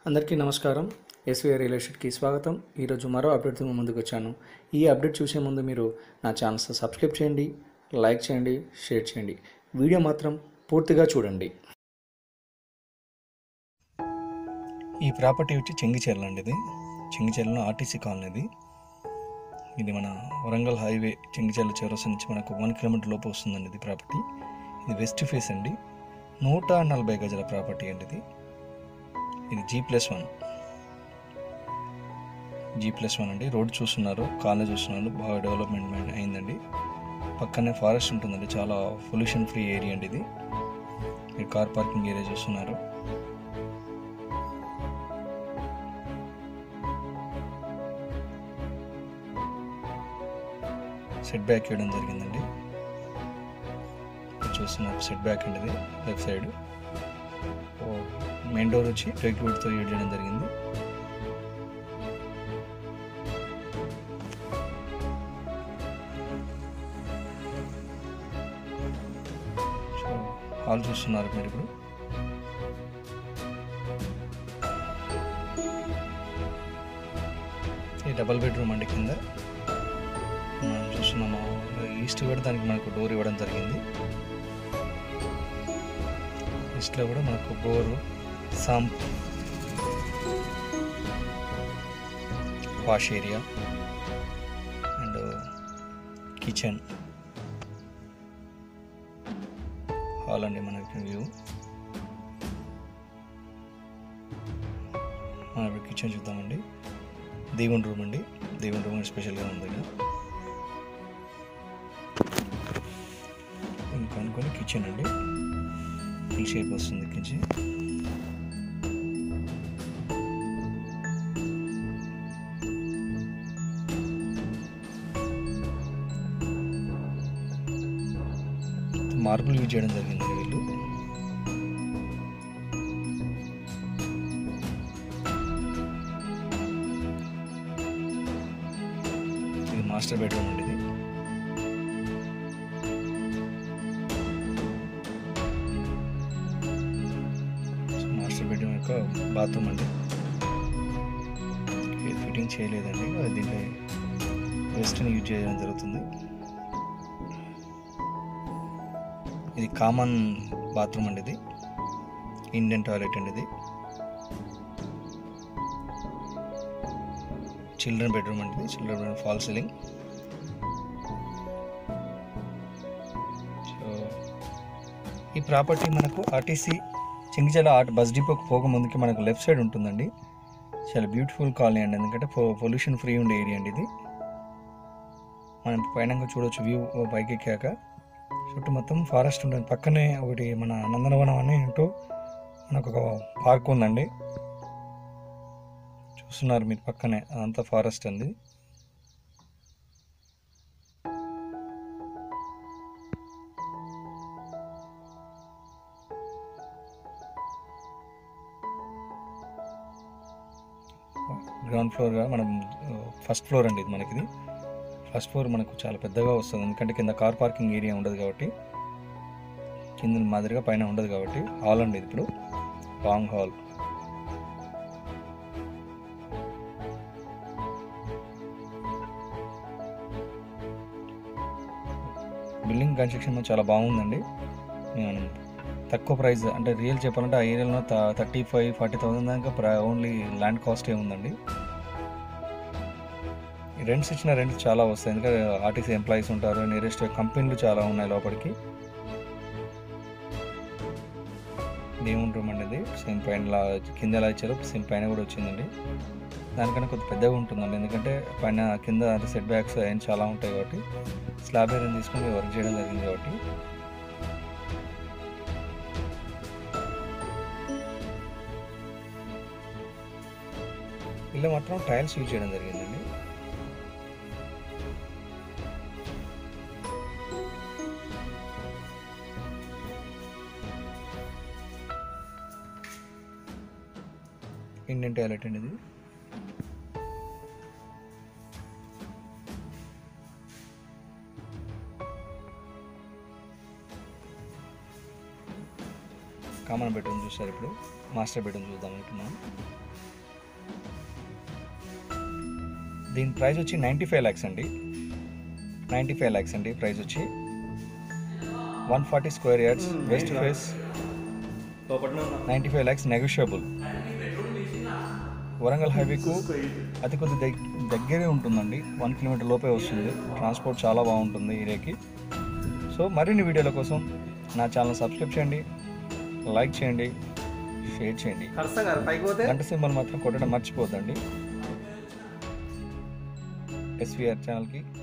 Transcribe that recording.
అందరికీ నమస్కారం SVR real ఎస్టేట్కి స్వాగతం ఈరోజు మరో అప్డేట్తో మీ ముందుకు వచ్చాను ఈ అప్డేట్ చూసే ముందు మీరు నా ఛానల్స్ సబ్స్క్రైబ్ చేయండి లైక్ చేయండి షేర్ చేయండి వీడియో మాత్రం పూర్తిగా చూడండి ఈ ప్రాపర్టీ వచ్చి చెంగిచెర్ల అండి ఇది చెంగిచెర్లలో ఆర్టీసీ కాలనీ ఇది ఇది మన వరంగల్ హైవే చెంగిచెర్ల చౌరస్ నుంచి మనకు వన్ కిలోమీటర్ లోపు వస్తుందండి ఇది ప్రాపర్టీ ఇది వెస్ట్ ఫేస్ అండి నూట నలభై గజల ప్రాపర్టీ అండి ఇది ఇది G plus one G plus one అండి రోడ్ చూస్తున్నారు కాలనీ చూస్తున్నారు బాగా డెవలప్మెంట్ అయిందండి పక్కనే ఫారెస్ట్ ఉంటుందండి చాలా పొల్యూషన్ ఫ్రీ ఏరియా అండి ఇది మీరు కార్ పార్కింగ్ ఏరియా చూస్తున్నారు సెట్ బ్యాక్ ఇవ్వడం జరిగిందండి ఇక్కడ చూస్తున్నారు సెట్ బ్యాక్ అండి ఇది లెఫ్ట్ సైడ్ మెయిన్ డోర్ వచ్చి టెక్ వుడ్తో యూజ్ చేయడం జరిగింది సో హాల్ చూస్తున్నారు మీరు ఇప్పుడు ఈ డబల్ బెడ్రూమ్ అండి కింద మనం చూస్తున్నాము ఈస్ట్ కూడా దానికి మనకు డోర్ ఇవ్వడం జరిగింది ఈస్ట్లో కూడా మనకు bore sump wash area and kitchen hall అండి మనకి వ్యూ మనం ఇప్పుడు కిచెన్ చూద్దామండి దేవుని రూమ్ అండి దేవుని రూమ్ స్పెషల్గా ఉంది ఇక్కడ ఇంకా అనుకొని కిచెన్ అండి ఈ షేప్ వస్తుంది కిచెన్ మార్బుల్ యూజ్ చేయడం జరిగింది వీళ్ళు ఇది మాస్టర్ బెడ్రూమ్ అండి ఇది సో మాస్టర్ బెడ్రూమ్ యొక్క బాత్రూమ్ అండి ఇది ఫిట్టింగ్ చేయలేదండి అది దీంట్లో వెస్ట్ని యూజ్ చేయడం జరుగుతుంది ఇది కామన్ బాత్రూమ్ అండి ఇది ఇండియన్ టాయిలెట్ అండి ఇది చిల్డ్రన్ బెడ్రూమ్ అండి ఇది children bedroom false ceiling so ఈ ప్రాపర్టీ మనకు ఆర్టీసీ చింగిచల ఆర్ట్ బస్ డిపోకి పోక ముందుకి మనకు లెఫ్ట్ సైడ్ ఉంటుందండి చాలా బ్యూటిఫుల్ కాలనీ అండి ఎందుకంటే పొల్యూషన్ ఫ్రీ ఉండే ఏరియా అండి ఇది మనం పైన చూడవచ్చు వ్యూ పైకి ఎక్కాక చుట్టూ మొత్తం ఫారెస్ట్ ఉంటుంది పక్కనే ఒకటి మన నందనవనం అని అంటూ మనకు ఒక పార్క్ ఉందండి చూస్తున్నారు మీరు పక్కనే అదంతా ఫారెస్ట్ అండి గ్రౌండ్ ఫ్లోర్గా మనం ఫస్ట్ ఫ్లోర్ అండి ఇది మనకిది ఫస్ట్ ఫ్లోర్ మనకు చాలా పెద్దగా వస్తుంది ఎందుకంటే కింద కార్ పార్కింగ్ ఏరియా ఉండదు కాబట్టి కింద మాదిరిగా పైన ఉండదు కాబట్టి హాల్ అండి ఇది ఇప్పుడు లాంగ్ హాల్ బిల్డింగ్ కన్స్ట్రక్షన్ చాలా బాగుందండి నేను తక్కువ ప్రైస్ అంటే రియల్ చెప్పాలంటే ఆ ఏరియాలో థర్టీ ఫైవ్ ఫార్టీ థౌసండ్ దాకా ఓన్లీ ల్యాండ్ కాస్ట్ ఉందండి రెంట్స్ ఇచ్చిన రెంట్స్ చాలా వస్తాయి ఎందుకంటే ఆర్టీసీ ఎంప్లాయీస్ ఉంటారు నియరెస్ట్ కంపెనీలు చాలా ఉన్నాయి లోపలికి దేవుని రూమ్ అండి ఇది సేమ్ పైన కింద ఎలా ఇచ్చారో సేమ్ పైన కూడా వచ్చిందండి దానికన్నా కొద్ది పెద్దగా ఉంటుందండి ఎందుకంటే పైన కింద సెట్ బ్యాక్స్ అవన్నీ చాలా ఉంటాయి కాబట్టి స్లాబ్ ఏరియా తీసుకొని వర్క్ చేయడం జరిగింది కాబట్టి ఇల్లు మాత్రం టైల్స్ యూజ్ చేయడం జరిగిందండి ఇండియన్ టాయిలెట్ అండి ఇది కామన్ బెడ్రూమ్ చూస్తారు ఇప్పుడు మాస్టర్ బెడ్రూమ్ చూద్దాం అనుకున్నాం దీని ప్రైస్ వచ్చి నైంటీ ఫైవ్ ల్యాక్స్ అండి నైంటీ ఫైవ్ ల్యాక్స్ అండి ప్రైస్ వచ్చి one forty square yards west face ninety five lakhs negotiable Warangal హైవేకు అతి కొద్ది దగ్ దగ్గరే ఉంటుందండి వన్ కిలోమీటర్ లోపే వస్తుంది ట్రాన్స్పోర్ట్ చాలా బాగుంటుంది ఏరియాకి సో మరిన్ని వీడియోల కోసం నా ఛానల్ సబ్స్క్రైబ్ చేయండి లైక్ చేయండి షేర్ చేయండి గంట సింబల్ మాత్రం కొట్టడం మర్చిపోద్దండి ఎస్వీఆర్ ఛానల్కి